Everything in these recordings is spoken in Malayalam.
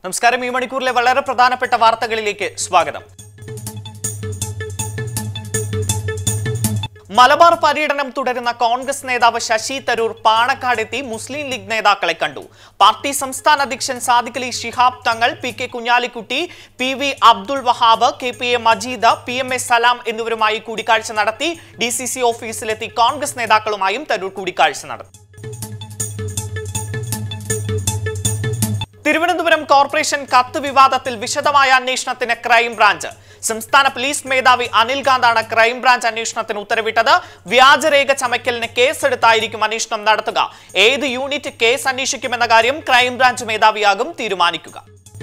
നമസ്കാരം ഈ മണിക്കൂറിലെ വളരെ പ്രധാനപ്പെട്ട വാർത്തകളിലേക്ക് സ്വാഗതം മലബാർ പര്യടനം തുടരുന്ന കോൺഗ്രസ് നേതാവ് ശശി തരൂർ പാണക്കാടെത്തി മുസ്ലിം ലീഗ് നേതാക്കളെ കണ്ടു പാർട്ടി സംസ്ഥാന അധ്യക്ഷൻ Sadiq Ali Shihab Thangal P K Kunhalikutty P V Abdul Wahab K P A Majeed P M A Salam എന്നിവരുമായി കൂടിക്കാഴ്ച നടത്തി ഡി സി സി ഓഫീസിലെത്തി കോൺഗ്രസ് നേതാക്കളുമായും തരൂർ കൂടിക്കാഴ്ച നടത്തി തിരുവനന്തപുരം കോർപ്പറേഷൻ കത്ത് വിവാദത്തിൽ വിശദമായ അന്വേഷണത്തിന് ക്രൈംബ്രാഞ്ച് സംസ്ഥാന പോലീസ് മേധാവി അനിൽ കാന്താണ് ക്രൈംബ്രാഞ്ച് അന്വേഷണത്തിന് ഉത്തരവിട്ടത് വ്യാജരേഖ ചമയ്ക്കലിന് കേസെടുത്തായിരിക്കും അന്വേഷണം നടത്തുക ഏത് യൂണിറ്റ് കേസ് അന്വേഷിക്കുമെന്ന കാര്യം ക്രൈംബ്രാഞ്ച് മേധാവിയാകും തീരുമാനിക്കുക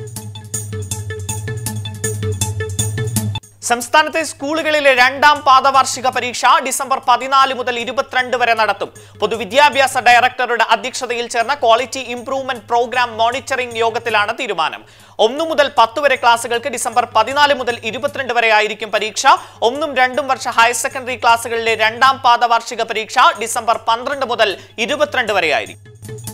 സംസ്ഥാനത്തെ സ്കൂളുകളിലെ രണ്ടാം പാദവാർഷിക പരീക്ഷ ഡിസംബർ പതിനാല് മുതൽ ഇരുപത്തിരണ്ട് വരെ നടത്തും പൊതുവിദ്യാഭ്യാസ ഡയറക്ടറുടെ അധ്യക്ഷതയിൽ ചേർന്ന ക്വാളിറ്റി ഇംപ്രൂവ്മെന്റ് പ്രോഗ്രാം മോണിറ്ററിംഗ് യോഗത്തിലാണ് തീരുമാനം ഒന്നു മുതൽ പത്ത് വരെ ക്ലാസുകൾക്ക് ഡിസംബർ പതിനാല് മുതൽ ഇരുപത്തിരണ്ട് വരെ ആയിരിക്കും പരീക്ഷ ഒന്നും രണ്ടും വർഷ ഹയർ സെക്കൻഡറി ക്ലാസുകളിലെ രണ്ടാം പാദവാർഷിക പരീക്ഷ ഡിസംബർ പന്ത്രണ്ട് മുതൽ ഇരുപത്തിരണ്ട് വരെ ആയിരിക്കും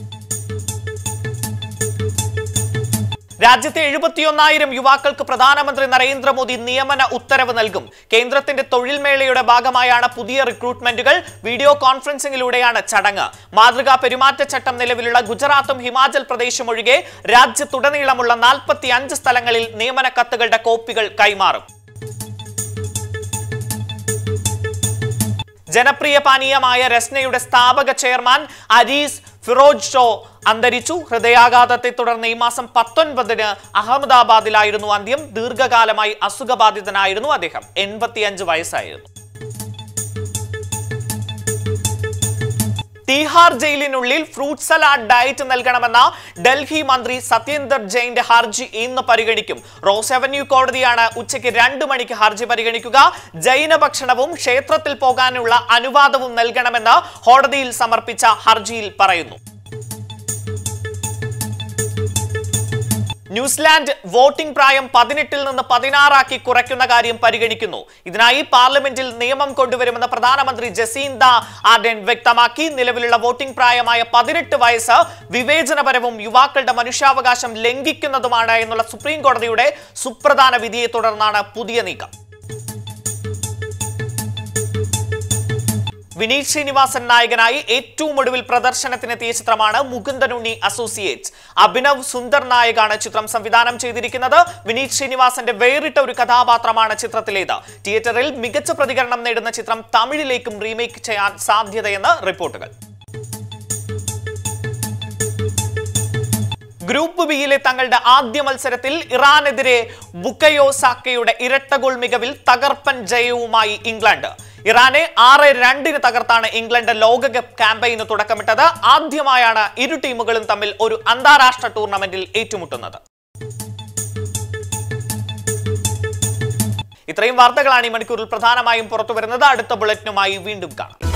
രാജ്യത്തെ എഴുപത്തിയൊന്നായിരം യുവാക്കൾക്ക് പ്രധാനമന്ത്രി നരേന്ദ്രമോദി നിയമന ഉത്തരവ് നൽകും കേന്ദ്രത്തിന്റെ തൊഴിൽ മേളയുടെ ഭാഗമായാണ് പുതിയ റിക്രൂട്ട്മെന്റുകൾ വീഡിയോ കോൺഫറൻസിംഗിലൂടെയാണ് ചടങ്ങ് മാതൃകാ പെരുമാറ്റച്ചട്ടം നിലവിലുള്ള ഗുജറാത്തും ഹിമാചൽ പ്രദേശും ഒഴികെ രാജ്യത്തുടനീളമുള്ള നാൽപ്പത്തി അഞ്ച് സ്ഥലങ്ങളിൽ നിയമന കത്തുകളുടെ കോപ്പികൾ കൈമാറും ജനപ്രിയ പാനീയമായ രസ്നയുടെ സ്ഥാപക ചെയർമാൻ അരീസ് ഫിറോജ് ഷോ അന്തരിച്ചു ഹൃദയാഘാതത്തെ തുടർന്ന് ഈ മാസം പത്തൊൻപതിന് അഹമ്മദാബാദിലായിരുന്നു അന്ത്യം ദീർഘകാലമായി അസുഖബാധിതനായിരുന്നു അദ്ദേഹം എൺപത്തിയഞ്ച് വയസ്സായിരുന്നു തീഹാർ ജയിലിനുള്ളിൽ ഫ്രൂട്ട് സലാഡ് ഡയറ്റ് നൽകണമെന്ന ഡൽഹി മന്ത്രി സത്യേന്ദർ ജെയിന്റെ ഹർജി ഇന്ന് പരിഗണിക്കും റോസ് അവന്യൂ കോടതിയാണ് ഉച്ചയ്ക്ക് രണ്ട് മണിക്ക് ഹർജി പരിഗണിക്കുക ജൈന ഭക്ഷണവും ക്ഷേത്രത്തിൽ പോകാനുള്ള അനുവാദവും നൽകണമെന്ന് കോടതിയിൽ സമർപ്പിച്ച ഹർജിയിൽ പറയുന്നു ന്യൂസിലാൻഡ് വോട്ടിംഗ് പ്രായം പതിനെട്ടിൽ നിന്ന് പതിനാറാക്കി കുറയ്ക്കുന്ന കാര്യം പരിഗണിക്കുന്നു ഇതിനായി പാർലമെന്റിൽ നിയമം കൊണ്ടുവരുമെന്ന് പ്രധാനമന്ത്രി ജസീന്ത ആർഡൻ വ്യക്തമാക്കി നിലവിലുള്ള വോട്ടിംഗ് പ്രായമായ പതിനെട്ട് വയസ്സ് വിവേചനപരവും യുവാക്കളുടെ മനുഷ്യാവകാശം ലംഘിക്കുന്നതുമാണ് എന്നുള്ള സുപ്രീം കോടതിയുടെ സുപ്രധാന വിധിയെ തുടർന്നാണ് പുതിയ നീക്കം വിനീത് ശ്രീനിവാസൻ നായകനായി ഏറ്റവും ഒടുവിൽ പ്രദർശനത്തിനെത്തിയ ചിത്രമാണ് മുകുന്ദനുണ്ണി അസോസിയേറ്റ്സ് അഭിനവ് സുന്ദർ നായകാണ് ചിത്രം സംവിധാനം ചെയ്തിരിക്കുന്നത് വിനീത് ശ്രീനിവാസന്റെ വേറിട്ട ഒരു കഥാപാത്രമാണ് ചിത്രത്തിലേത് തിയേറ്ററിൽ മികച്ച പ്രതികരണം നേടുന്ന ചിത്രം തമിഴിലേക്കും റീമേക്ക് ചെയ്യാൻ സാധ്യതയെന്ന് റിപ്പോർട്ടുകൾ ഗ്രൂപ്പ് ബിയിലെ തങ്ങളുടെ ആദ്യ മത്സരത്തിൽ ഇറാനെതിരെ ബുക്കയോ സാക്കയുടെ ഇരട്ട ഗോൾ മികവിൽ തകർപ്പൻ ജയവുമായി ഇംഗ്ലണ്ട് ഇറാനെ ആറ് രണ്ടിന് തകർത്താണ് ഇംഗ്ലണ്ട് ലോകകപ്പ് ക്യാമ്പയിന് തുടക്കമിട്ടത് ആദ്യമായാണ് ഇരു ടീമുകളും തമ്മിൽ ഒരു അന്താരാഷ്ട്ര ടൂർണമെന്റിൽ ഏറ്റുമുട്ടുന്നത് ഇത്രയും വാർത്തകളാണ് ഈ മണിക്കൂറിൽ പ്രധാനമായും പുറത്തു വരുന്നത് അടുത്ത ബുള്ളറ്റിനുമായി വീണ്ടും കാണാം